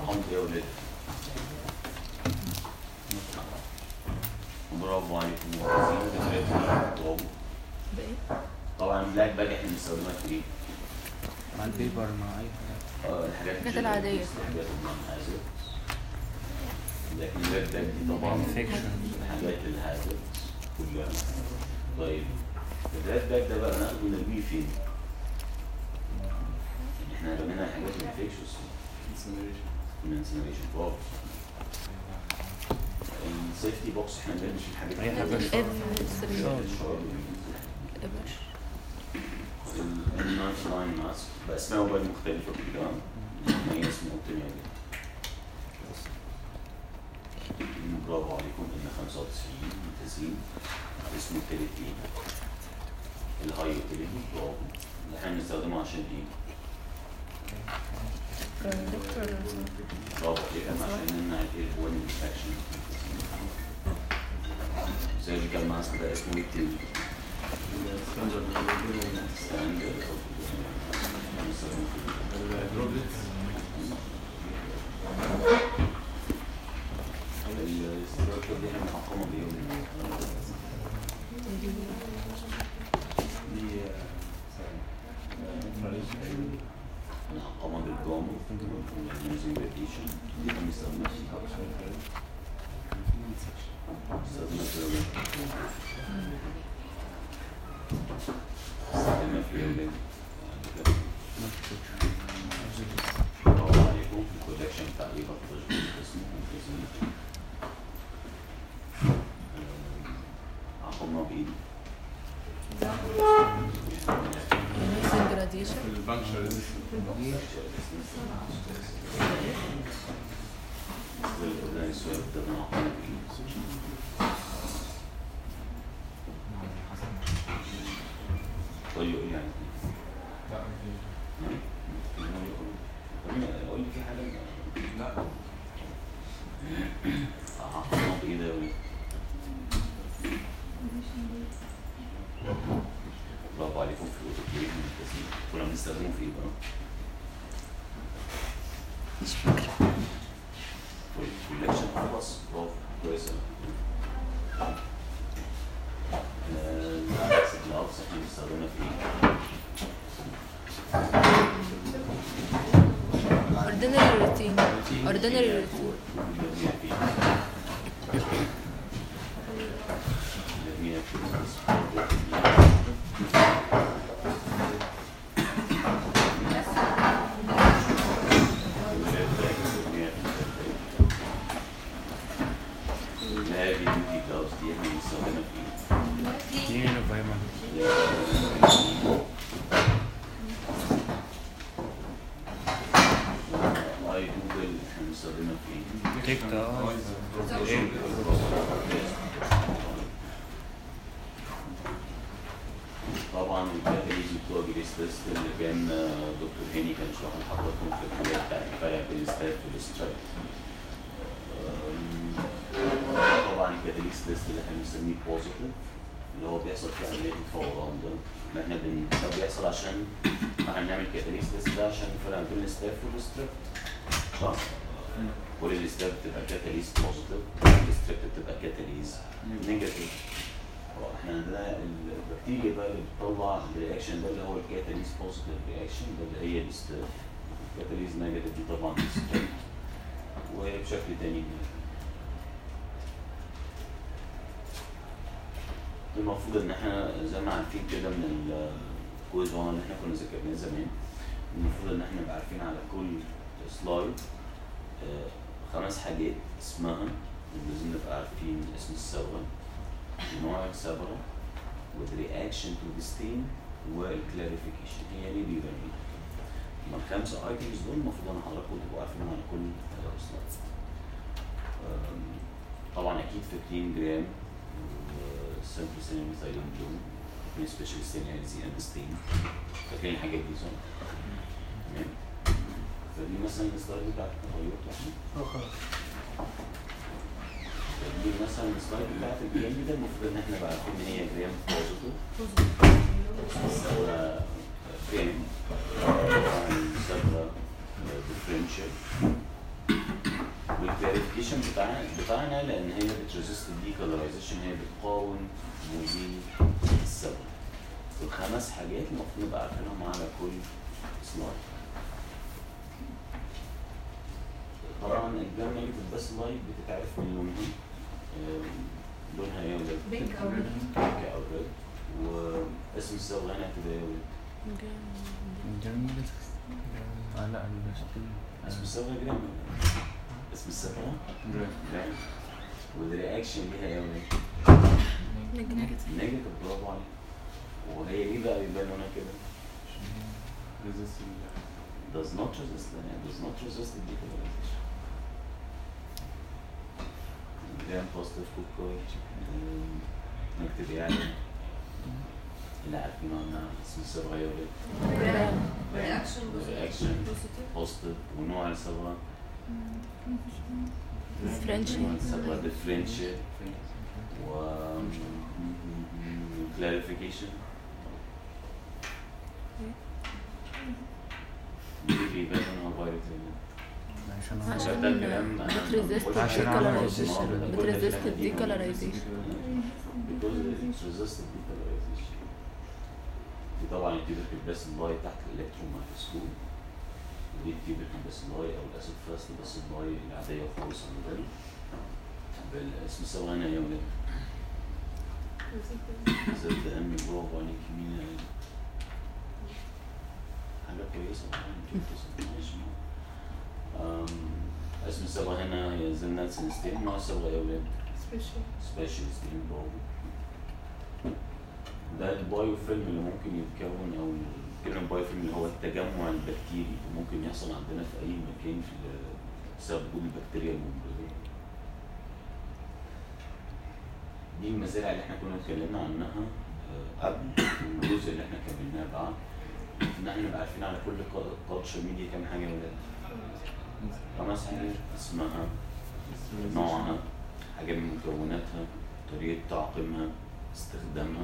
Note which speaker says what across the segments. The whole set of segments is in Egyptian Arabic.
Speaker 1: حمض ايه يا ولاد؟ برافو عليكم ممتازين بترتب برافو
Speaker 2: بايه؟
Speaker 1: طبعا البلاك باج احنا بنستخدمها في ايه؟
Speaker 3: مع البيبر مع اي حاجه
Speaker 1: اه الحاجات
Speaker 2: الحاجات
Speaker 1: الجنرال
Speaker 2: العادية.
Speaker 1: الحاجات المنحازة لكن البلاك باج دي طبعا
Speaker 3: انفكشن
Speaker 1: الحاجات الهازل كلها طيب البلاك باج ده بقى ناخده نرميه فين؟ احنا رمينا الحاجات الانفكشوس الانسنريشن برافو السيفتي بوكس احنا بنرمي فيه الحاجات
Speaker 3: أي حاجة
Speaker 1: اللي-
Speaker 3: شرب.
Speaker 2: السرير
Speaker 1: الشرب.
Speaker 2: ابش
Speaker 1: ال 99 ماسك باسماء موبايل مختلفه كلها هي اسمه اوبتيميا برافو عليكم ان 95 ممتازين اسمه التالت ايه؟ الهاي يوتيليتي برافو اللي احنا بنستخدمه عشان ايه؟
Speaker 2: دكتور
Speaker 1: برافو عليكم عشان نمنع الايربون انفكشن زي اللي ماسك ده اسمه التالت ستاندرد الاستراكشر دي احنا بنحكمها بايه؟ بنحكمها بالجام using radiation دي احنا بنستخدمها فيها بنستخدمها في بنستخدمها في الولاد برافو عليكم الكولكشن بتاع ليفر تشغيل اسمه اسمه عقمنا بايدي
Speaker 2: يونيزنج راديشن
Speaker 1: السؤال ده بنعقمه بايدي قول له ايه يعني قول لي في حاجه
Speaker 4: لا
Speaker 1: عقمنا بايدي يا ولد برافو عليكم في الاوتوكليف ممتازين كنا بنستخدمه في ايه بقى؟
Speaker 2: مش فاكرة
Speaker 1: كولكشن خلاص برافو كويس العكس الجلافز احنا بنستخدمها في ايه؟
Speaker 2: ordinary routine ordinary routine
Speaker 1: بنرميها فين؟ بنرميها في هذه الديوتي جلافز دي احنا بنستخدمها في ايه؟
Speaker 3: دي انفايرمنت
Speaker 1: اي جوجل احنا بنستخدمها في ايه؟
Speaker 3: تيك اه ايه
Speaker 1: طبعا الكاتاليز بتوع جريس تيست اللي كان آه، دكتور هاني كان شرح لحضراتكم في الكليه بتاعت الفرق بين الستات والسترايك طبعا الكاتاليز تيست اللي احنا بنسميه بوزيتيف اللي هو بيحصل فيه عمليه الفوران ده اللي احنا بن... ده بيحصل عشان احنا بنعمل كاتاليز تيست ده عشان الفرق بين الستاف والسترايك صح؟ كل الستاف بتبقى كاتاليز بوزيتيف والسترايك بتبقى كاتاليز نيجاتيف اه احنا عندنا البكتيريا بقى اللي بتطلع الرياكشن ده اللي هو الكاتاليز بوزيتيف رياكشن ده اللي هي الستاف الكاتاليز نيجاتيف دي طبعا السترايك وبشكل تاني المفروض ان احنا زي ما عارفين كده من الكويز 1 اللي احنا كنا ذاكرناه زمان المفروض ان احنا نبقى عارفين على كل سلايد آه، خمس حاجات اسمها لازم نبقى عارفين اسم الصبغة نوع الصبغة والرياكشن تو ذا ستين والكلاريفيكيشن هي ليه بيبقى هما الخمسة ايتمز دول المفروض ان حضراتكم تبقوا عارفينهم على كل سلايد طبعا اكيد فاكرين جرام سمبل سينما مثالين بلوم فاكرين سبيشال سينما زي اند ستين فاكرين الحاجات دي صح؟ تمام فدي مثلا السلايد بتاعت التغيرات احنا دي مثلا السلايد بتاعت الجرام دي ده المفروض ان احنا بقى عارفين ان هي جرام بوزيتيف الثورة جرام طبعا الثورة ديفرنشال الكواليفيكيشن بتاعنا بتاعنا لان هي بتريزيست الديكالرايزيشن هي بتقاوم مزيل الصبغه الخمس حاجات المفروض نبقى عارفينهم على كل سلايد طبعا الجرام نيجاتيف بس لايت بتتعرف من لونها آم، لونها ايه ولا
Speaker 4: بينك أو ريد.
Speaker 1: بينك او ريد واسم الصبغه هنا هتبقى ايه ولا
Speaker 3: جرمال اه لا الستيل
Speaker 1: اسم الصبغه جرام اسم الصبغه جرام والرياكشن ليها ايه ولا
Speaker 2: نيجاتيف
Speaker 1: نيجاتيف برافو عليك وهي ليه بقى بيبان لونها كده؟ does not resist يعني does not resist the decolorization. جرام بوزيتيف كوكوي نكتب يعني اللي عارفين عنها اسم الصبغه هي ولا
Speaker 4: رياكشن
Speaker 1: رياكشن بوزيتيف ونوع الصبغه
Speaker 2: Differential.
Speaker 1: نوع الصبغه differential و clarification ليه بيبان انها فايروس
Speaker 3: عشان
Speaker 2: عشان
Speaker 1: ده الكلام أنا
Speaker 2: بتريزيست
Speaker 1: قلت
Speaker 3: عشان عمل
Speaker 2: الديكالرايزيشن
Speaker 3: resist.
Speaker 2: بتريزيست الديكالرايزيشن
Speaker 1: because it resisted decolorization دي طبعا التيوبركل بس اللاي تحت الالكترون مايكروسكوب ودي التيوبركل بس اللاي او الاسيد فاست بس اللاي العاديه خالص عندنا بالاسم الصبغه هنا يا ولاد زد ام برافو عليك مين يعني حاجه كويسه والله انت بتسمع. ماشي أم، اسم الصبغه هنا هي زلنا سنستين نوع الصبغه يا ولاد
Speaker 4: سبيشال
Speaker 1: سبيشالست برافو ده البايو فيلم اللي ممكن يتكون او كلمة بايو فيلم اللي هو التجمع البكتيري اللي ممكن يحصل عندنا في اي مكان في ال- بسبب وجود البكتيريا الممرضة دي المزارع اللي احنا كنا اتكلمنا عنها آه، قبل والجزء اللي احنا كملناه بعد ان احنا نبقى عارفين على كل كالتشر ميديا كام حاجه يا ولاد خمس حاجات اسمها نوعها حاجة من مكوناتها طريقة تعقيمها استخدامها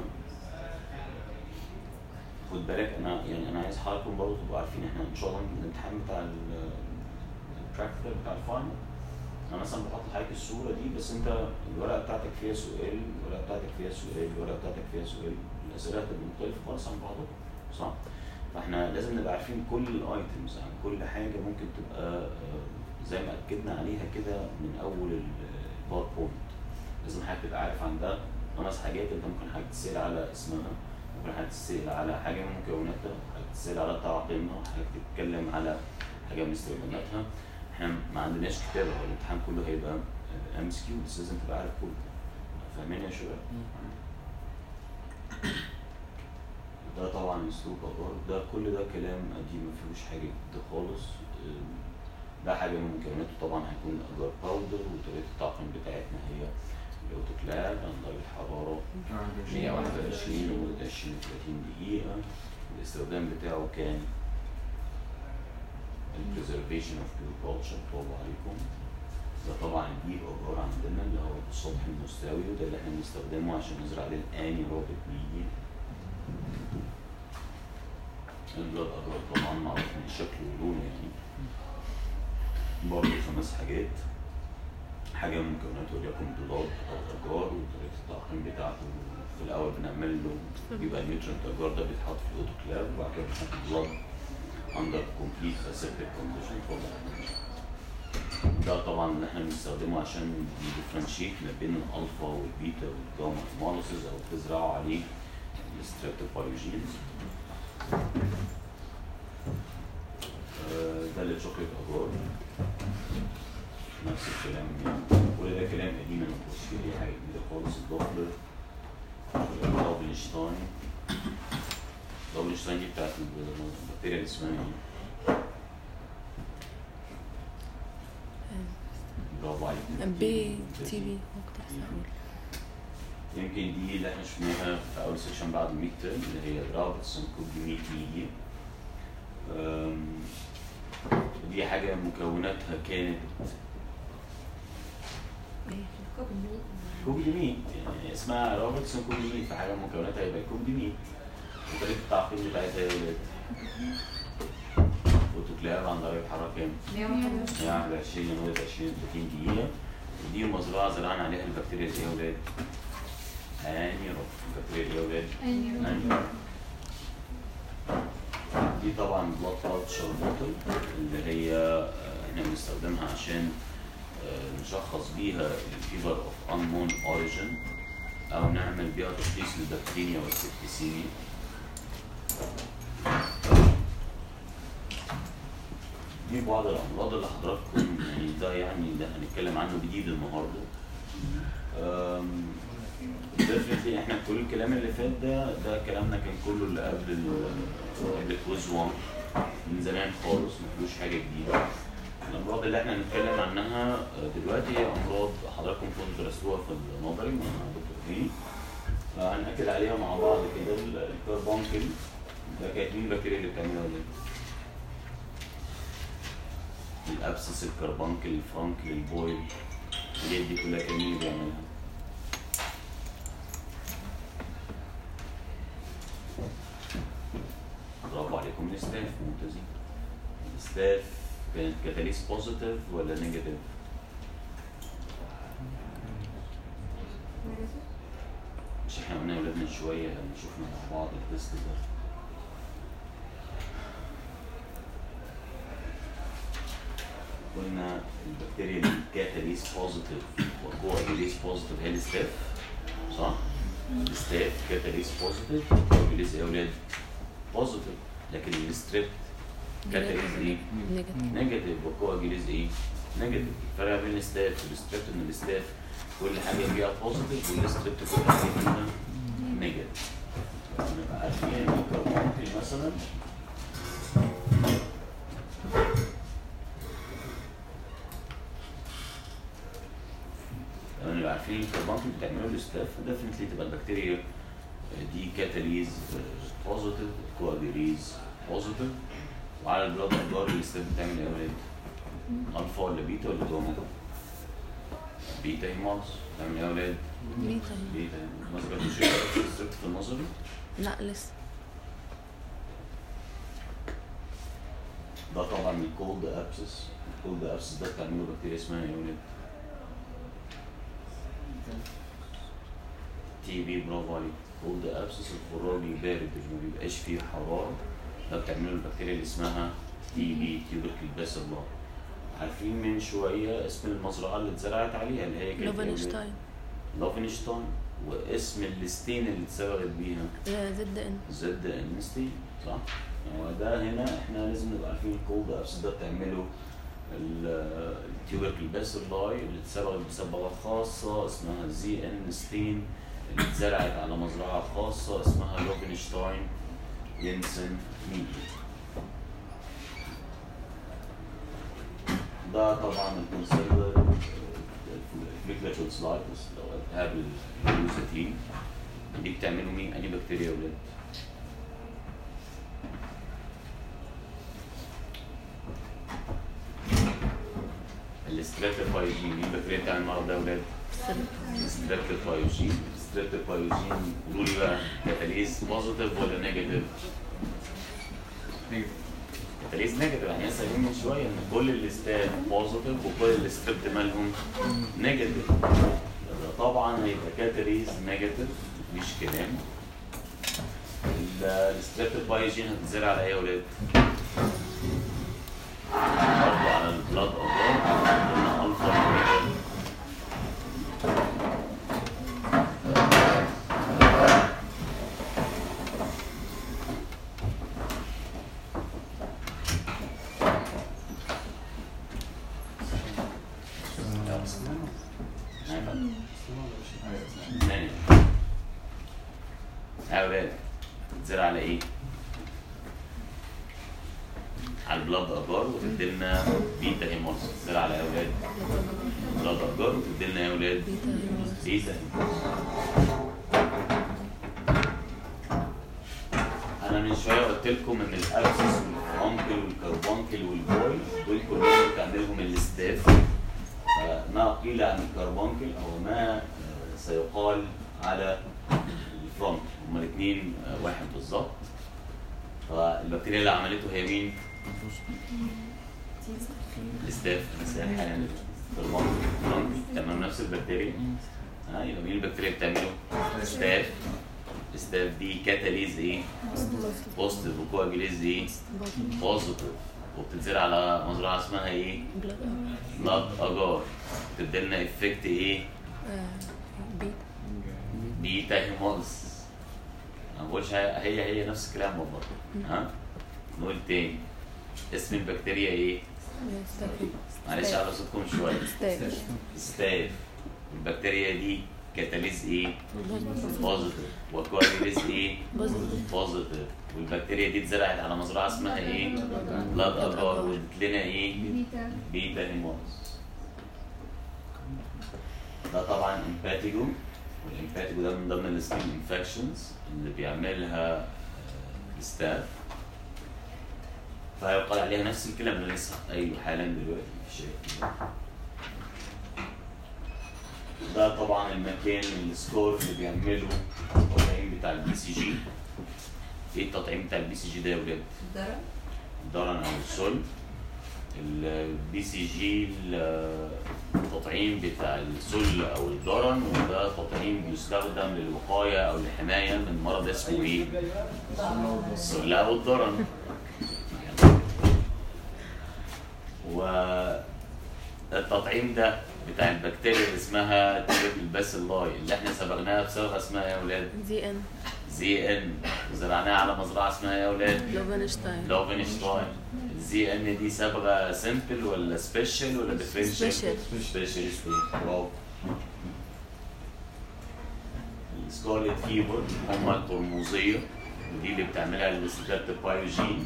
Speaker 1: خد بالك انا يعني انا عايز حضراتكم برضه تبقوا عارفين احنا ان شاء الله الامتحان بتاع البراكتيكال بتاع الفاينل انا مثلا بحط لحضرتك الصوره دي بس انت الورقه بتاعتك فيها سؤال الورقه بتاعتك فيها سؤال الورقه بتاعتك فيها سؤال الاسئله هتبقى مختلفه خالص عن بعضها صح؟ فاحنا لازم نبقى عارفين كل الايتمز عن كل حاجه ممكن تبقى آه، زي ما اكدنا عليها كده من اول الباوربوينت لازم حضرتك تبقى عارف عن ده خمس حاجات انت ممكن حضرتك تسال على اسمها ممكن حضرتك تسال على حاجه من مكوناتها حضرتك تسال على تعقيمها حضرتك تتكلم على حاجه من استخداماتها احنا ما عندناش كتابه هو الامتحان كله هيبقى ام اس كيو بس لازم تبقى عارف كله فاهمين يا شباب؟ ده طبعا اسلوب اجار ده كل ده كلام قديم ما فيهوش حاجه جديده خالص أم، ده حاجه من مكوناته طبعا هيكون اجار باودر وطريقه التعقيم بتاعتنا هي الاوتوكلاف عند درجه حراره 121 لمده 20 ل 30 دقيقه الاستخدام بتاعه كان البريزرفيشن اوف بيور كولتشر برافو عليكم ده طبعا البير اجار عندنا اللي هو السطح المستوي وده اللي احنا بنستخدمه عشان نزرع عليه الاني روبيك ميديا البلاد أجرار طبعا معروف من شكله ولونه يعني برضه خمس حاجات حاجة من مكوناته وليكن بلاد أو أجار وطريقة التعقيم بتاعته في الأول بنعمل له بيبقى النيوترنت أجار ده بيتحط في الأوتوكلاف وبعد كده بنحط بلاد أندر كومبليت أسيبتيك كونديشن ده طبعا اللي احنا بنستخدمه عشان نديفرنشيت ما بين الألفا والبيتا والجاما هيموليسيس أو تزرعوا عليه الستريبتوبايوجينز آه، ده اللي شوكليت اجار نفس الكلام يعني كل ده كلام قديم انا مكنتش فيه اي حاجه جديده خالص الدوبلر دوبلشتاين دوبلشتاين دي بتاعت البكتيريا اللي اسمها ايه؟ برافو عليك
Speaker 2: بي تي بي كنت لسه هقول
Speaker 1: يمكن دي اللي احنا شفناها في اول سيكشن بعد الميد ترم اللي هي رابطسون كوبي ميت ميديا أم، دي حاجة مكوناتها كانت كوبي ميت يعني اسمها روبرتسون كوبي ميت فحاجة مكوناتها يبقى كوبي ميت وطريقة التعقيم بتاعتها يا ولاد نيوكليار عن درجه حراره كام؟
Speaker 4: 121
Speaker 1: يعني 20 لمده 20 30 دقيقه ودي مزرعه زرعنا عليها البكتيريا اللي هي ولاد انيروب البكتيريا اللي هي ولاد انيروب دي طبعا بلاد كالتشر بوتل اللي هي آه، احنا بنستخدمها عشان آه، نشخص بيها الفيفر اوف انون اوريجين او نعمل بيها تشخيص للبكتيريا والسبتيسيميا دي بعض الامراض اللي حضراتكم يعني ده يعني ده هنتكلم عنه جديد النهارده ديفنتلي احنا كل الكلام اللي فات ده ده كلامنا كان كله اللي قبل ال- قبل كويز 1 من زمان خالص ما فيهوش حاجه جديده الامراض اللي احنا هنتكلم عنها دلوقتي هي امراض حضراتكم كنتوا درستوها في النظري مع دكتور فيه هنأكد عليها مع بعض كده ال- الكربونكل ده كانت مين البكتيريا اللي بتعملها دي؟ الابسس الكربونكل الفرانكل البويل الحاجات دي كلها كان مين اللي بيعملها؟ برافو عليكم الستاف ممتازين الستاف كانت كاتاليس بوزيتيف ولا نيجاتيف؟ مش احنا قلنا يا ولاد من شويه لما شفنا مع بعض التست ده قلنا البكتيريا اللي كاتاليس بوزيتيف وكواجيليس بوزيتيف هي الستاف صح؟ الستاف كاتاليس بوزيتيف وكواجيليس ايه يا ولاد؟ بوزيتيف لكن الستريب كاتاليس ايه؟
Speaker 2: نيجاتيف
Speaker 1: نيجاتيف وكواجيليز ايه؟ نيجاتيف الفرق بين الستاف والستريبت ان الستاف كل حاجه فيها بوزيتيف والستريبت كل حاجه فيها نيجاتيف نبقى عارفين ان الكربونكل مثلا لما نبقى عارفين الكربونكل بتعمله الستاف ديفنتلي تبقى البكتيريا دي كاتاليز بوزيتيف كواجيليز بوزيتيف وعلى البلاد اخبار الستاف بتعمل ايه يا ولاد؟ الفا ولا بيتا ولا جاما؟ بيتا هيماس بتعمل ايه يا ولاد؟
Speaker 2: بيتا
Speaker 1: بيتا ما ذكرتوش الستريبت في النظري
Speaker 2: لا لسه
Speaker 1: ده طبعا الكولد ابسس الكولد ابسس ده بتعمله بكتيريا اسمها ايه يا ولاد؟ تي بي برافو عليك كولد ابسس الفراغ بارد اللي ما بيبقاش فيه حراره ده بتعمله البكتيريا اللي اسمها تي بي تيوبركل باسيلا عارفين من شويه اسم المزرعه اللي اتزرعت عليها اللي هي كانت إيه يا ولاد؟
Speaker 2: لوفنشتاين
Speaker 1: لوفنشتاين واسم الستين اللي اتصبغت بيها
Speaker 2: آه، زد ان
Speaker 1: زد ان ستين صح؟ هو ده هنا احنا لازم نبقى عارفين الكولد ابس ده بتعمله التيوبركل باسيلاي اللي اتصبغت بصبغه خاصه اسمها زي ان ستين اللي اتزرعت على مزرعه خاصه اسمها لوفنشتاين ينسن ميديا ده طبعا الكونسيلر الفليكلاتشوت سلايتس لو التهاب اليوزاتين دي بتعملوا مين اني بكتيريا يا ولاد الاستراتيفايوجين دي البكتيريا بتاع المرض ده يا ولاد ستريبتوفايوجين ستريبتوفايوجين قولوا لي بقى كاتاليز بوزيتيف ولا نيجاتيف؟ كاتاليز نيجاتيف يعني لسه قايلين من شويه ان كل الاستات بوزيتيف وكل الستريبت مالهم نيجاتيف ده طبعا هيبقى كاتاليز نيجاتيف مفيش كلام الستريبتوفايوجين هتتزرع على ايه يا ولاد؟ برضه على البلاد اضرار قلنا الفا وبيتا ثاني يا ولاد تتزرع على ايه؟ على البلاد اجار وتدي لنا بيتا هيموس تتزرع على ايه يا ولاد؟ بلاد اجار وتدي لنا يا ولاد؟
Speaker 2: بيتا هيموس
Speaker 1: بيتا هيموس انا من شويه قلت لكم ان الابسس والفرونكل والكربونكل والبويل دول كلهم بتعملهم الاستاف ما قيل عن الكربونكل او ما آه، سيقال على الفرونكل هما الاثنين واحد بالظبط فالبكتيريا اللي عملته هي مين؟ الاستاف مثلا حالا الرمل تمام نفس البكتيريا ها يبقى مين البكتيريا بتعمله؟ ستاف ستاف دي كاتاليز ايه؟ بوزيتيف وكواجيليز ايه؟ بوزيتيف وبتنزل على مزرعه اسمها ايه؟
Speaker 2: بلاد
Speaker 1: بلاد اجار بتدي لنا افكت ايه؟
Speaker 2: بيت
Speaker 1: بيتا هيمولس ما بقولش هي هي هي نفس الكلام والله ها نقول تاني اسم البكتيريا ايه؟ معلش على صوتكم شويه
Speaker 2: ستاف
Speaker 1: ستاف البكتيريا دي كاتاليز ايه؟ بوزيتيف وكواليز ايه؟
Speaker 2: بوزيتيف.
Speaker 1: بوزيتيف والبكتيريا دي اتزرعت على مزرعه اسمها ايه؟ بلاد اجار وادت لنا ايه؟
Speaker 4: بيتا
Speaker 1: بيتا هيمولس ده طبعا امباتيجو والامباتيجو ده من ضمن السكين انفكشنز اللي بيعملها آه، الستاف فيقال عليها نفس الكلام اللي لسه قايله حالا دلوقتي في الشركه ده طبعا المكان السكور اللي بيعمله التطعيم بتاع البي سي جي ايه التطعيم بتاع البي سي جي ده يا ولاد؟
Speaker 4: الضرب
Speaker 1: الدرن او السل البي سي جي التطعيم بتاع السل او الدرن وده تطعيم بيستخدم للوقايه او الحمايه من مرض اسمه ايه؟ السل او الدرن والتطعيم ده بتاع البكتيريا اللي اسمها تيبل الباسيلاي اللي احنا صبغناها بصبغه اسمها ايه يا اولاد؟
Speaker 2: زي ان
Speaker 1: زي ان وزرعناها على مزرعه اسمها ايه يا اولاد؟
Speaker 2: لوفنشتاين
Speaker 1: لوفنشتاين الزي ان دي صبغه سمبل ولا سبيشال ولا ديفرنشال؟
Speaker 2: Special.
Speaker 1: سبيشال برافو السكارلت فيبر هم القرمزيه ودي اللي بتعملها الستريبتوبايوجين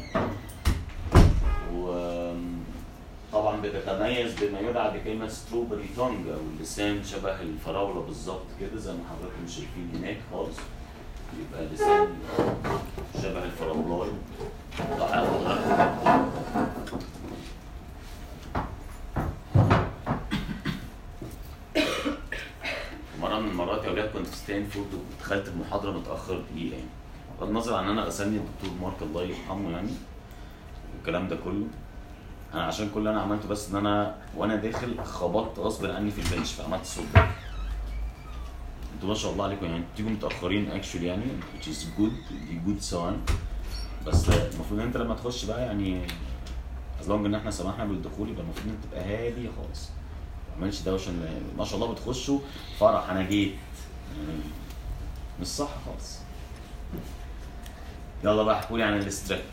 Speaker 1: وطبعا بتتميز بما يدعى بكلمه ستروبري تونج او اللسان شبه الفراوله بالظبط كده زي ما حضراتكم شايفين هناك خالص يبقى لسان شبه الفراولاي ضع حضراتكم مرة من المرات يا ولاد كنت في ستانفورد ودخلت المحاضرة متأخر دقيقة يعني بغض النظر عن إن أنا غسلني الدكتور مارك الله يرحمه يعني والكلام ده كله أنا عشان كل اللي أنا عملته بس إن أنا وأنا داخل خبطت غصب عني في البنش فعملت صوت ده. انتوا ما شاء الله عليكم يعني بتيجوا متأخرين اكشولي يعني which is good دي good sign بس المفروض ان انت لما تخش بقى يعني از لونج ان احنا سمحنا بالدخول يبقى المفروض ان انت تبقى هادي خالص ما تعملش دوشه إن- ما شاء الله بتخشوا فرح انا جيت يعني مش صح خالص يلا بقى احكوا لي عن الاسترات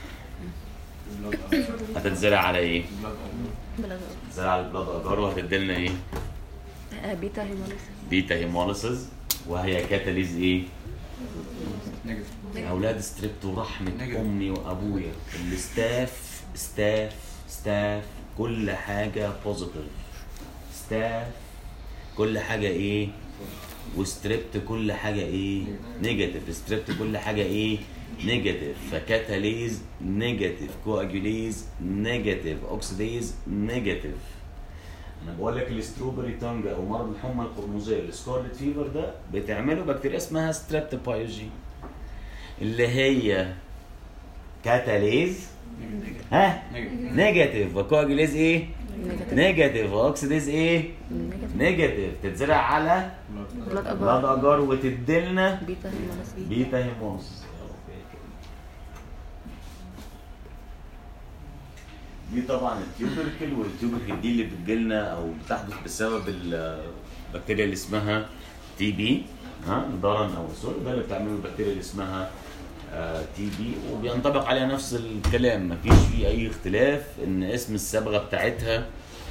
Speaker 1: هتتزرع على ايه؟
Speaker 2: بلاد
Speaker 1: تتزرع على البلاد اجار وهتدي لنا ايه؟
Speaker 2: آه، بيتا هيموليس
Speaker 1: بيتا هيموليسيس وهي كاتاليز ايه؟
Speaker 3: نيجاتيف
Speaker 1: يا اولاد ستريبت ورحمه
Speaker 3: نجم.
Speaker 1: امي وابويا الستاف ستاف ستاف كل حاجه بوزيتيف ستاف كل حاجه ايه وستريبت كل حاجه ايه نيجاتيف ستريبت كل حاجه ايه نيجاتيف فكاتاليز نيجاتيف كواجوليز نيجاتيف اوكسيديز نيجاتيف انا بقول لك الستروبري تانج او مرض الحمى القرمزيه السكارلت فيفر ده بتعمله بكتيريا اسمها ستريبتوبايوجين اللي هي كاتاليز ها نيجاتيف وكواجوليز ايه
Speaker 2: نيجاتيف
Speaker 1: نيجاتيف واوكسيديز ايه
Speaker 2: نيجاتيف
Speaker 1: نيجاتيف تتزرع على
Speaker 2: بلاد
Speaker 1: بلاد
Speaker 2: اجار
Speaker 1: اجار وتديلنا
Speaker 2: بيتا هيموليس
Speaker 1: بيتا هيموس دي طبعا التيوبركل والتيوبركل دي اللي بتجيلنا او بتحدث بسبب البكتيريا اللي اسمها تي بي ها ضرن او سول ده اللي بتعمله البكتيريا اللي اسمها تي بي وبينطبق عليها نفس الكلام مفيش فيه اي اختلاف ان اسم الصبغه بتاعتها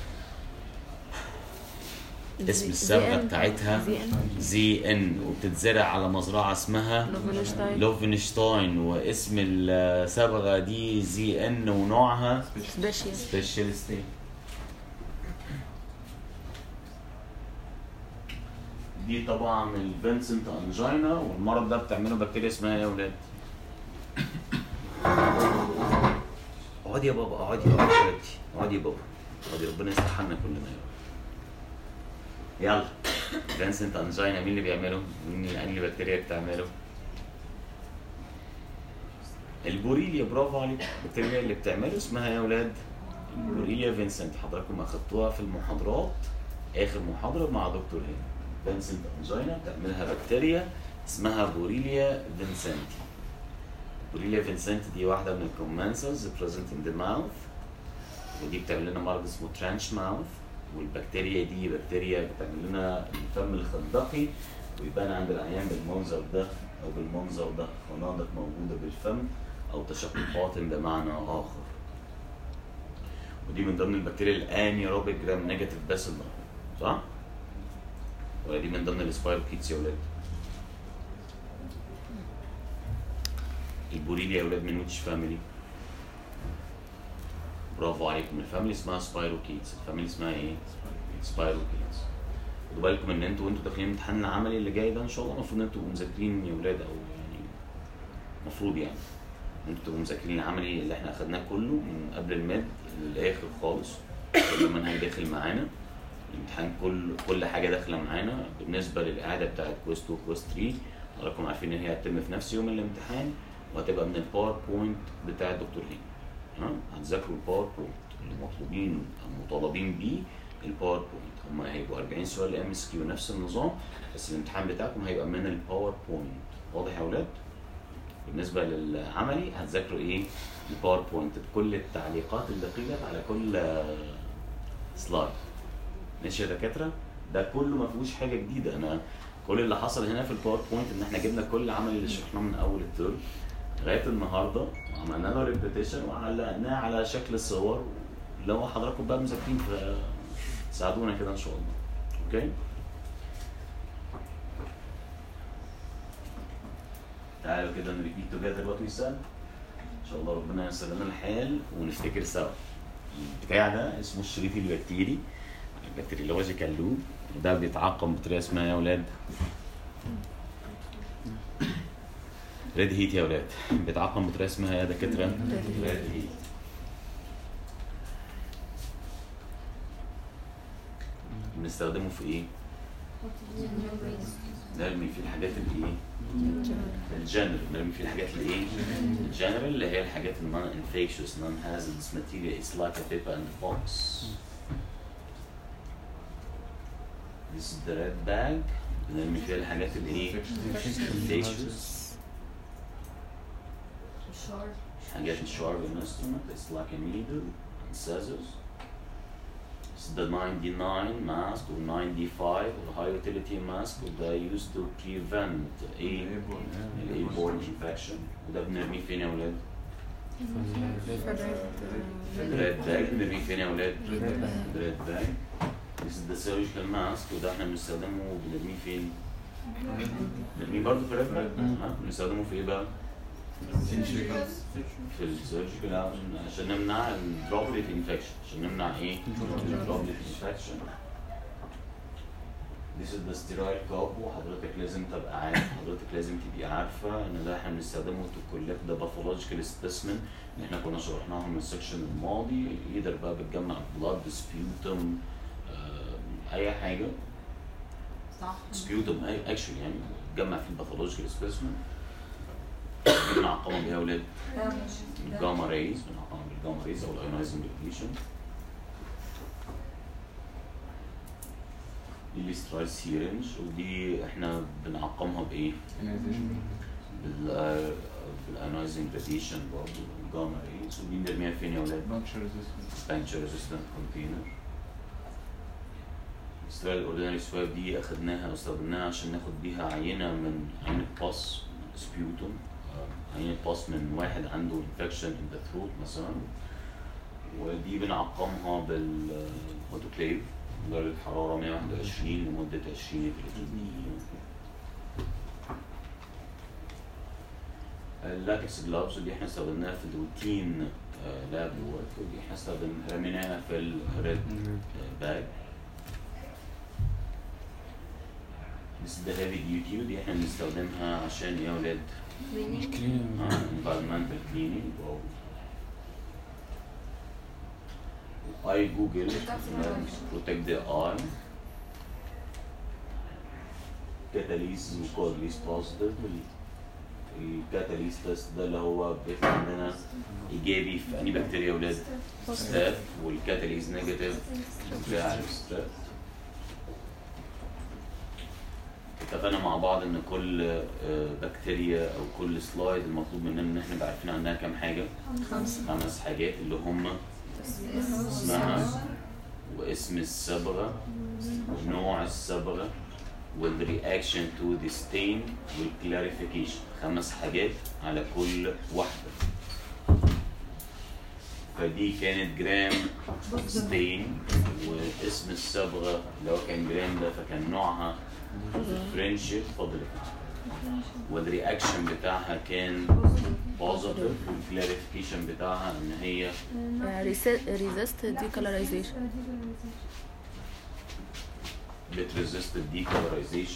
Speaker 1: اسم الصبغه بتاعتها
Speaker 2: زي ان
Speaker 1: زي ان وبتتزرع على مزرعه اسمها
Speaker 2: لوفنشتاين
Speaker 1: لوفنشتاين واسم الصبغه دي زي ان ونوعها
Speaker 2: سبيشال
Speaker 1: سبيشالست دي طبعا الفينسنت انجينا والمرض ده بتعمله بكتيريا اسمها ايه يا ولاد؟ اقعدي يا بابا اقعدي اقعدي يا حبيبتي اقعدي يا بابا اقعدي ربنا يصلح حالنا كلنا يا رب يلا فينسنت انجينا مين اللي بيعمله؟ مين اللي انهي بكتيريا بتعمله؟ البوريليا برافو عليك البكتيريا اللي بتعمله اسمها يا اولاد البوريليا فينسنت حضراتكم اخدتوها في المحاضرات اخر محاضره مع دكتور هنا فينسنت انجينا بتعملها بكتيريا اسمها بوريليا فينسنتي بوريليا فينسنتي دي واحده من الكومنسلز بريزنت ان ذا ماوث ودي بتعمل لنا مرض اسمه ترانش ماوث والبكتيريا دي بكتيريا بتعمل لنا الفم الخندقي ويبان عند العيان بالمنظر ده او بالمنظر ده خنادق موجوده بالفم او تشققات بمعنى اخر ودي من ضمن البكتيريا الانيروبيك جرام نيجاتيف باسل صح؟ ولا دي من ضمن السبايروكيتس يا ولاد؟ البوريليا يا ولاد من ويتش فاميلي؟ برافو عليكم الفاميلي اسمها سبايروكيتس الفاميلي اسمها ايه؟ سبايروكيتس خدوا بالكم ان انتوا وانتوا داخلين الامتحان العملي اللي جاي ده ان شاء الله المفروض ان انتوا تبقوا مذاكرين يا ولاد او يعني المفروض يعني ان انتوا تبقوا مذاكرين العملي اللي احنا اخدناه كله من قبل الميد للاخر خالص كل منهج داخل معانا الامتحان كل كل حاجه داخله معانا بالنسبه للقاعده بتاعت كويز 2 كويز 3 حضراتكم عارفين ان هي هتتم في نفس يوم الامتحان وهتبقى من الباوربوينت بتاع الدكتور هاني ها هتذاكروا الباوربوينت اللي مطلوبين او مطالبين بيه الباوربوينت هم هيبقوا 40 سؤال ام اس كيو نفس النظام بس الامتحان بتاعكم هيبقى من الباوربوينت واضح يا اولاد؟ بالنسبه للعملي هتذاكروا ايه؟ الباوربوينت بكل التعليقات اللي قيلت على كل سلايد ماشي يا دكاتره؟ ده كله ما فيهوش حاجه جديده انا كل اللي حصل هنا في الباوربوينت ان احنا جبنا كل العمل اللي شرحناه من اول الترم لغايه النهارده وعملنا له ريبيتيشن وعلقناه على شكل صور لو حضراتكم بقى مذاكرين فساعدونا كده ان شاء الله اوكي تعالوا كده نريبيت توجذر وات وي سيد ان شاء الله ربنا ييسر لنا الحال ونفتكر سوا البتاع ده اسمه الشريط البكتيري البكتيريولوجيكال لوب ده بيتعقم بطريقه اسمها يا اولاد ريد هيت يا اولاد بيتعقم بطريقه اسمها يا دكاتره ريد هيت بنستخدمه في ايه؟ نرمي فيه الحاجات اللي ايه؟ الجنرال نرمي فيه الحاجات اللي ايه؟ الجنرال اللي هي الحاجات النون انفكشوس نون هازardous material it's like a paper and a box This is the red bag بنرمي فيها الحاجات اللي ايه؟ infectious حاجات sharp instrument it's like a needle and scissors It's the 99 mask or 95 or high utility mask وده used to prevent a airborne infection وده بنرميه فين يا ولاد؟ red bag بنرميه فين يا ولاد؟ red bag This is the surgical mask وده احنا بنستخدمه وبنرميه فين؟ بنرميه برضه في red bag ها؟ بنستخدمه في ايه بقى؟ في السيرجيكال عشان عشان نمنع الدروبلت انفكشن عشان نمنع ايه؟ الدروبلت انفكشن This is the sterile cup وحضرتك لازم تبقى عارف حضرتك لازم تبقي عارفة ان ده احنا بنستخدمه to collect the pathological specimen اللي احنا كنا شرحناها من السكشن الماضي ايدر بقى بتجمع blood sputum آه، اي حاجة
Speaker 4: صح
Speaker 1: سبيوتم اي اكشن يعني بتجمع فيه الباثولوجيكال سبيسمن بنعقمهم بيها يا ولاد الجاما ريز بنعقمهم بالجاما ريز او الايونايزنج راديشن دي الاسترايل سيرنج ودي احنا بنعقمها بايه؟ بال بالايونايزنج راديشن برضه الجاما ريز ودي بنرميها فين يا ولاد؟ بانشر ريزيستنت كونتينر استرال الاوردينري سواب دي اخدناها واستخدمناها عشان ناخد بيها عينه من عينه باس سبيوتوم عينه باس من واحد عنده انفكشن ان ذا ثروت مثلا ودي بنعقمها بالاوتوكليف درجة حرارة 121 لمدة 20 30 دقيقة. اللاكس جلافز دي احنا استخدمناها في الروتين لاب ورك ودي احنا استخدم رميناها في الريد باج This is the heavy duty ودي احنا بنستخدمها عشان يا ولاد آه، environmental cleaning و اي جوجل protect the eye catalysis وكودليس positive الكاتاليز تيست ده اللي هو بيطلع عندنا ايجابي في اني بكتيريا يا ولاد ستاف والكاتاليز نيجاتيف فيها ستاف اتفقنا مع بعض ان كل آه، بكتيريا او كل سلايد المطلوب مننا ان احنا نبقى عارفين عنها كام حاجه
Speaker 2: خمسة
Speaker 1: خمس حاجات اللي هم اسمها واسم الصبغه ونوع الصبغه والرياكشن تو ذا ستين والكلاريفيكيشن خمس حاجات على كل واحده فدي كانت جرام ستين واسم الصبغه لو كان جرام ده فكان نوعها فرنشيب فضلت والرياكشن بتاعها كان بوزيتيف والكلاريفيكيشن بتاعها ان هي
Speaker 2: ريزيست ديكولرايزيشن
Speaker 1: بتريزيست الديكولرايزيشن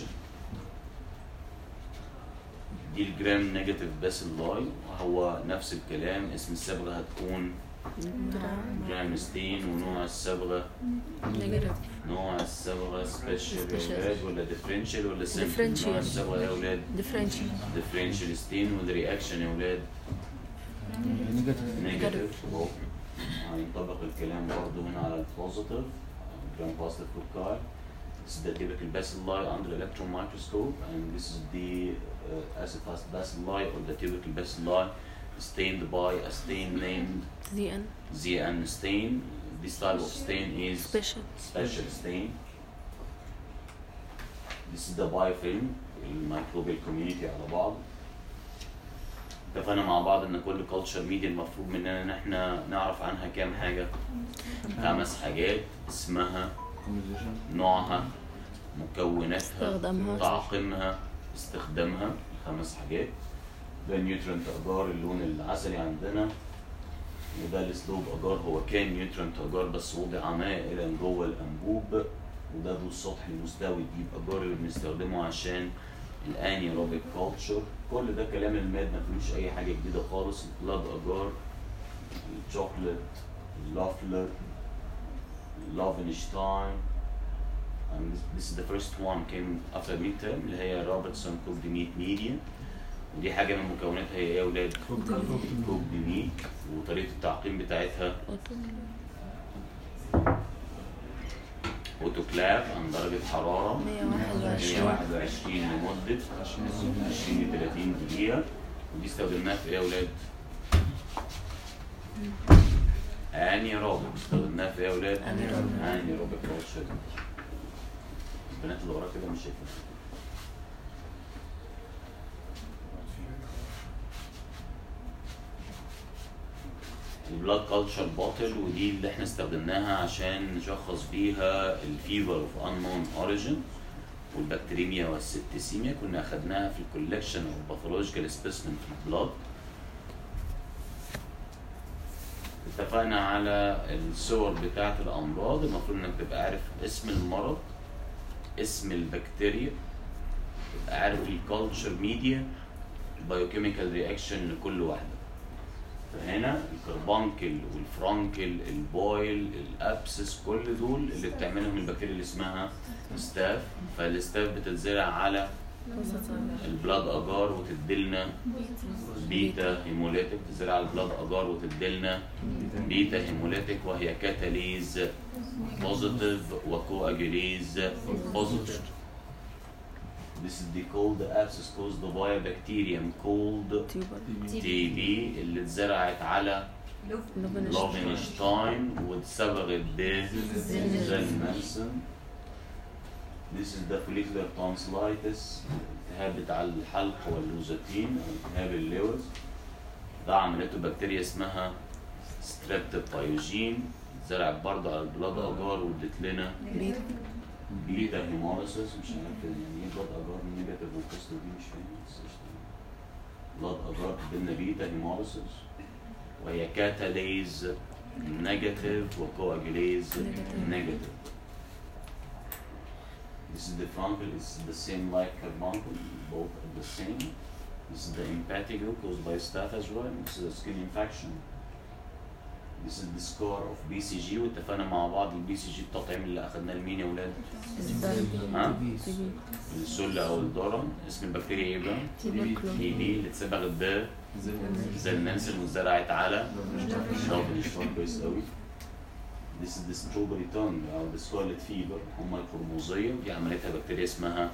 Speaker 1: دي الجرام نيجاتيف باسيلاي وهو نفس الكلام اسم الصبغه هتكون جرام ستين ونوع الصبغه
Speaker 2: نيجاتيف
Speaker 1: نوع الصبغه سبيشال يا
Speaker 2: Special.
Speaker 1: ولاد ولا ديفرنشال ولا سمبل
Speaker 2: Differential.
Speaker 1: نوع الصبغه يا ولاد
Speaker 2: ديفرنشال
Speaker 1: ديفرنشال ستين والرياكشن يا ولاد
Speaker 3: نيجاتيف
Speaker 1: نيجاتيف هينطبق الكلام برضه هنا على البوزيتيف جرام بوزيتيف كوكاي This is the typical bacilli under electron microscope, and this is the uh, acid fast bacilli or the typical bacilli stained by a stain named
Speaker 2: زي ان
Speaker 1: ZN stain. This type of stain is
Speaker 2: سبيشال
Speaker 1: special stain. This is the biofilm, الميكروبيال community على بعض. اتفقنا مع بعض ان كل كلتشر ميديا المفروض مننا ان احنا نعرف عنها كام حاجه خمس حاجات اسمها
Speaker 3: كومبوزيشن
Speaker 1: نوعها مكوناتها
Speaker 2: استخدامها.
Speaker 1: تعقيمها استخدامها خمس حاجات ده نيوترنت اجار اللون العسلي عندنا وده الاسلوب اجار هو كان نيوترنت اجار بس وضع مائلا جوه الانبوب وده ذو السطح المستوي ديب اجار اللي بنستخدمه عشان الانيروبيك كولتشر كل ده كلام الماد ما فيهوش اي حاجه جديده خالص البلاد اجار الشوكليت اللافلر لافنشتاين and this, this is the first one came after midterm اللي هي روبرتسون كوك دي ميت ميديا ودي حاجه من مكوناتها هي ايه يا اولاد؟ كوك دي ميت وطريقه التعقيم بتاعتها اوتوكلاف عند درجه حراره
Speaker 2: 121
Speaker 1: 121 لمده 20 ل 30 دقيقه ودي استخدمناها في ايه يا اولاد؟ انيروبيك استخدمناها في ايه يا اولاد؟
Speaker 2: Anaerobic.
Speaker 1: انيروبيك كولتشر البنات اللي وراك كده مش شايفين البلاد كلتشر بوتل ودي اللي احنا استخدمناها عشان نشخص بيها الفيفر اوف انون اوريجين والبكتيريميا والسبتسيميا كنا اخدناها في الكولكشن اوف باثولوجيكال سبيسمن في البلاد اتفقنا على الصور بتاعة الأمراض المفروض إنك تبقى عارف اسم المرض اسم البكتيريا تبقى عارف الكالتشر ميديا البايوكيميكال رياكشن لكل واحدة فهنا الكربانكل والفرانكل البويل الابسس كل دول اللي بتعملهم البكتيريا اللي اسمها ستاف فالستاف بتتزرع على البلاد اجار وتديلنا بيتا هيموليتيك تزرع على البلاد اجار وتديلنا بيتا هيموليتيك وهي كاتاليز بوزيتيف وكواجوليز بوزيتيف This is the cold abscess caused by a bacterium called
Speaker 2: تيوبر
Speaker 1: TB اللي اتزرعت على لوفنشتاين واتصبغت بزلمانسون This is the follicular tonsillitis التهاب بتاع الحلق واللوزتين او التهاب اللوز ده عملته بكتيريا اسمها ستريبتوبايوجين اتزرعت برضه على البلاد اجار وادت لنا
Speaker 2: بيتا
Speaker 1: بيتا هيموليسيس مش عارف يعني ايه بلاد اجار نيجاتيف والقصه دي مش فاهم بس قشطة. بلاد اجار بدنا بيتا هيموليسيس وهي كاتاليز نيجاتيف وكواجوليز
Speaker 2: Negative.
Speaker 1: نيجاتيف This is the frontal, it's the same like carbuncle, both are the same. This is the impetigo caused by staph as well. This is a skin infection. This is the score of BCG واتفقنا مع بعض البي سي جي التطعيم اللي اخدناه لمين يا ولاد؟ ها؟
Speaker 2: تي بي
Speaker 1: السلة او الدورم اسم البكتيريا ايه بقى؟
Speaker 2: تيبركلوز
Speaker 1: تي بي اللي اتسبغت ب زي النانسل واتزرعت على دبل شوان كويس قوي This is the strawberry tongue او the scarlet fever هم القرموزية ودي عملتها بكتيريا اسمها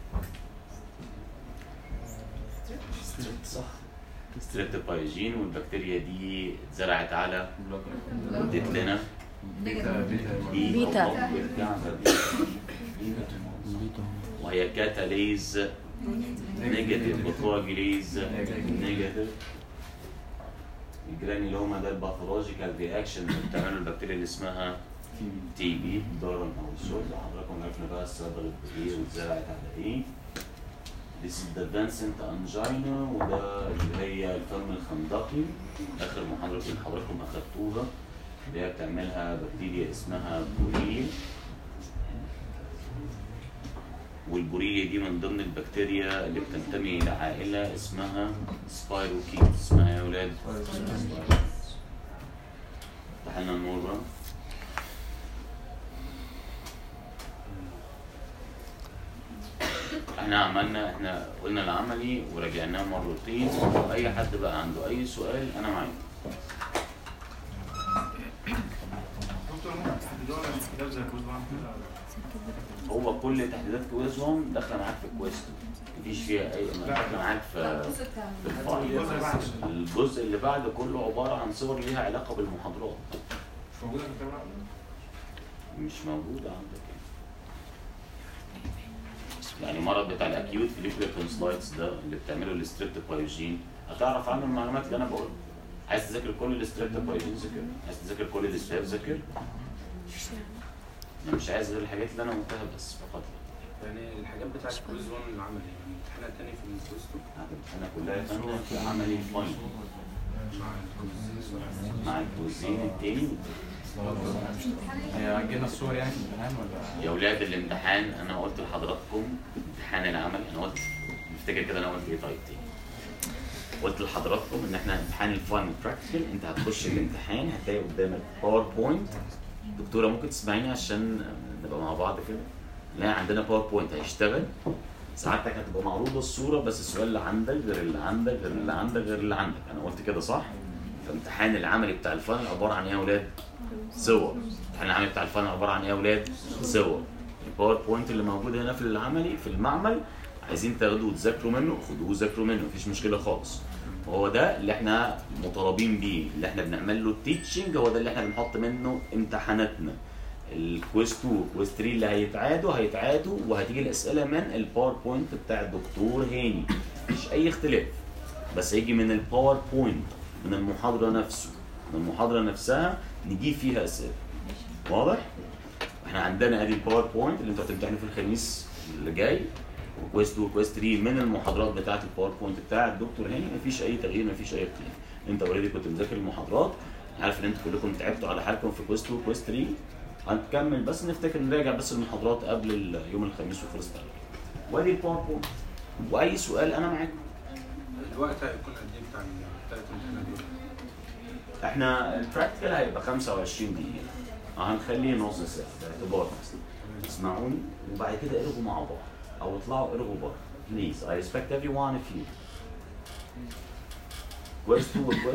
Speaker 1: ستريبت صح ستريبتوبايجين والبكتيريا دي اتزرعت على ادت لنا دي
Speaker 2: بيتا.
Speaker 1: أو بيرجع بيتا. وهي كاتاليز نيجاتيف وكواجيليز نيجاتيف الجرانيلوما ده الباثولوجيكال رياكشن اللي بتعمله البكتيريا اللي اسمها تي بي دورم او السود حضراتكم عرفنا بقى الصبغه ايه واتزرعت على ايه This is the Vincent angina وده اللي هي الفم الخندقي اخر محاضره اللي حضراتكم اخدتوها اللي هي بتعملها بكتيريا اسمها بوريليا والبوريليا دي من ضمن البكتيريا اللي بتنتمي الى عائله اسمها سبايروكيت اسمها يا ولاد افتح لنا النور بقى احنا عملنا احنا قلنا العملي وراجعناه مرتين واي حد بقى عنده اي سؤال انا معاك
Speaker 5: دكتور ممكن تحددوا لنا كتاب زي كوز وان
Speaker 1: هو كل تحديدات كويز 1 داخله معاك في الكويز 2 مفيش فيها اي ما داخله معاك في في الفايل الجزء اللي بعد كله عباره عن صور ليها علاقه بالمحاضرات
Speaker 5: مش موجوده في الكتاب العقلي؟
Speaker 1: مش موجوده عندك يعني مرض بتاع الاكيوت فيليكولار تونسلايتس ده اللي بتعمله الستريبتوبايوجين هتعرف عنه المعلومات اللي انا بقولها عايز تذاكر كل الستريبتوبايوجين ذاكر عايز تذاكر كل الاستاف ذاكر انا مش عايز غير الحاجات اللي انا قلتها بس فقط
Speaker 6: يعني الحاجات بتاعت كويز 1 العملي يعني الامتحانات التانية في الكويز 2
Speaker 1: انا كلها يا فندم في عملي فاين
Speaker 6: مع الكويز
Speaker 1: مع الكوزين التاني
Speaker 3: هي جينا الصور يعني في الامتحان ولا
Speaker 1: يا ولاد الامتحان انا قلت لحضراتكم امتحان العمل انا قلت نفتكر كده انا قلت ايه طيب تاني قلت لحضراتكم ان احنا امتحان الفاينل براكتيكال انت هتخش الامتحان هتلاقي قدامك باوربوينت دكتوره ممكن تسمعيني عشان نبقى مع بعض كده لا عندنا باوربوينت هيشتغل ساعتك هتبقى معروضه الصوره بس السؤال اللي عندك غير اللي عندك غير اللي عندك غير اللي عندك انا قلت كده صح فامتحان العملي بتاع الفاينل عباره عن ايه يا اولاد صور الامتحان العملي بتاع الفاينل عباره عن ايه يا اولاد صور الباوربوينت اللي موجود هنا في العملي في المعمل عايزين تاخدوه وتذاكروا منه خدوه وذاكروا منه مفيش مشكله خالص وهو ده اللي احنا مطالبين بيه اللي احنا بنعمل له التيتشنج هو ده اللي احنا بنحط منه امتحاناتنا الكويز 2 كويز 3 اللي هيتعادوا هيتعادوا وهتيجي الاسئله من الباوربوينت بتاع الدكتور هاني مفيش اي اختلاف بس هيجي من الباوربوينت من المحاضره نفسه من المحاضره نفسها نجيب فيها اسئله واضح احنا عندنا ادي الباوربوينت اللي انتوا هتمتحنوا في الخميس اللي جاي وكويز 2 وكويز 3 من المحاضرات بتاعه الباوربوينت بتاع الدكتور هاني مفيش اي تغيير مفيش اي اختلاف انت اوريدي كنت مذاكر المحاضرات عارف ان انتوا كلكم تعبتوا على حالكم في كويز 2 وكويز 3 هنكمل بس نفتكر نراجع بس المحاضرات قبل ال- يوم الخميس وخلصت على كده وادي الباوربوينت واي سؤال انا معاكم
Speaker 6: الوقت هيكون قد ايه بتاع ال- بتاعت الامتحانات دول؟
Speaker 1: احنا البراكتيكال هيبقى 25 دقيقة هنخليه نص ساعة باعتبار مثلا اسمعوني وبعد كده ارغوا مع بعض او اطلعوا ارغوا بره بليز I respect everyone of you كويس 2 وكويس